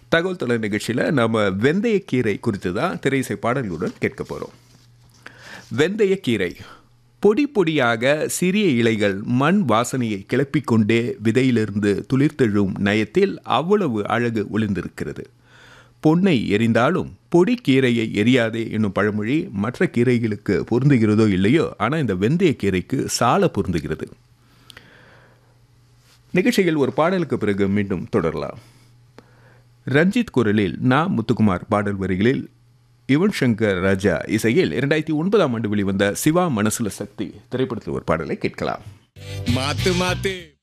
தகவல் தொடர் நிகழ்ச்சியில் நம்ம வெந்தயக்கீரை குறித்து தான் திரைசை பாடல்களுடன் கேட்க போகிறோம் வெந்தயக்கீரை பொடி பொடியாக சிறிய இலைகள் மண் வாசனையை கிளப்பிக் கொண்டே விதையிலிருந்து துளிர்த்தெழும் நயத்தில் அவ்வளவு அழகு ஒளிந்திருக்கிறது பொன்னை எரிந்தாலும் பொடி கீரையை எரியாதே என்னும் பழமொழி மற்ற கீரைகளுக்கு பொருந்துகிறதோ இல்லையோ ஆனால் இந்த வெந்தய கீரைக்கு சால பொருந்துகிறது நிகழ்ச்சியில் ஒரு பாடலுக்கு பிறகு மீண்டும் தொடரலாம் ரஞ்சித் குரலில் நா முத்துக்குமார் பாடல் வரிகளில் யுவன் சங்கர் ராஜா இசையில் இரண்டாயிரத்தி ஒன்பதாம் ஆண்டு வெளிவந்த சிவா மனசுல சக்தி திரைப்படத்தில் ஒரு பாடலை கேட்கலாம் மாத்து மாத்து